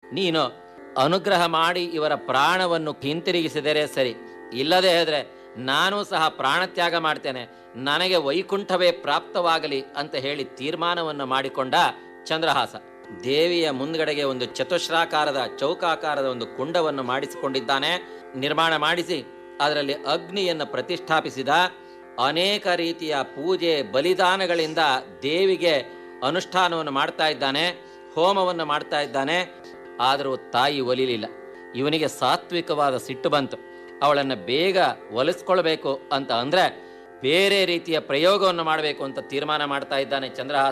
ನೀನು ಅನುಗ್ರಹ ಮಾಡಿ ಇವರ ಪ್ರಾಣವನ್ನು ಹಿಂತಿರುಗಿಸಿದರೆ ಸರಿ ಇಲ್ಲದೆ ಹೇಳಿದ್ರೆ ನಾನು ಸಹ ಪ್ರಾಣತ್ಯಾಗ ಮಾಡ್ತೇನೆ ನನಗೆ ವೈಕುಂಠವೇ ಪ್ರಾಪ್ತವಾಗಲಿ ಅಂತ ಹೇಳಿ ತೀರ್ಮಾನವನ್ನು ಮಾಡಿಕೊಂಡ ಚಂದ್ರಹಾಸ ದೇವಿಯ ಮುಂದ್ಗಡೆಗೆ ಒಂದು ಚತುಶ್ರಾಕಾರದ ಚೌಕಾಕಾರದ ಒಂದು ಕುಂಡವನ್ನು ಮಾಡಿಸಿಕೊಂಡಿದ್ದಾನೆ ನಿರ್ಮಾಣ ಮಾಡಿಸಿ ಅದರಲ್ಲಿ ಅಗ್ನಿಯನ್ನು ಪ್ರತಿಷ್ಠಾಪಿಸಿದ ಅನೇಕ ರೀತಿಯ ಪೂಜೆ ಬಲಿದಾನಗಳಿಂದ ದೇವಿಗೆ ಅನುಷ್ಠಾನವನ್ನು ಮಾಡ್ತಾ ಇದ್ದಾನೆ ಹೋಮವನ್ನು ಮಾಡ್ತಾ ಇದ್ದಾನೆ ಆದರೂ ತಾಯಿ ಒಲಿಲಿಲ್ಲ ಇವನಿಗೆ ಸಾತ್ವಿಕವಾದ ಸಿಟ್ಟು ಬಂತು ಅವಳನ್ನು ಬೇಗ ಒಲಿಸ್ಕೊಳ್ಬೇಕು ಅಂತ ಅಂದ್ರೆ ಬೇರೆ ರೀತಿಯ ಪ್ರಯೋಗವನ್ನು ಮಾಡಬೇಕು ಅಂತ ತೀರ್ಮಾನ ಮಾಡ್ತಾ ಇದ್ದಾನೆ ಚಂದ್ರಹಾಸ